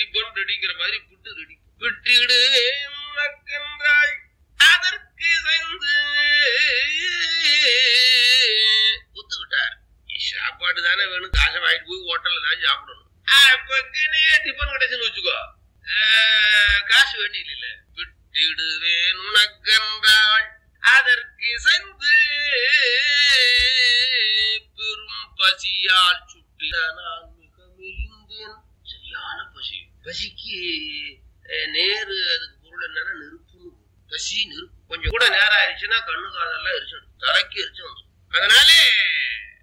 tiffin ரெடிங்கிற மாதிரி புட்டு ready விட்டிடுவேன் உனக்கென்றாள் அதற்கு இசைந்து ஒத்துக்கிட்டார் சாப்பாடு தானே வேணும் காசை வாங்கிட்டு போய் ஹோட்டல்ல தான் சாப்பிடணும் அப்பக்கனே டிபன் கிடைச்சுன்னு வச்சுக்கோ ஆஹ், காசு வேண்டி இல்ல விட்டிடுவேன் உனக்கென்றாள் அதற்கு இசைந்து பெரும் பசியால் சுட்டி நான் மிக மெலிந்தேன் சரியான பசி பசிக்கு அஹ், நேரு அதுக்கு பொருள் என்னன்னா நெருப்புன்னு பசி நெருப்பு கொஞ்சம் கூட நேரம் ஆயிடுச்சுன்னா கண்ணு காதெல்லாம் எரிச்சிடும் தலைக்கு எரிச்சு வந்துடும் அதனாலே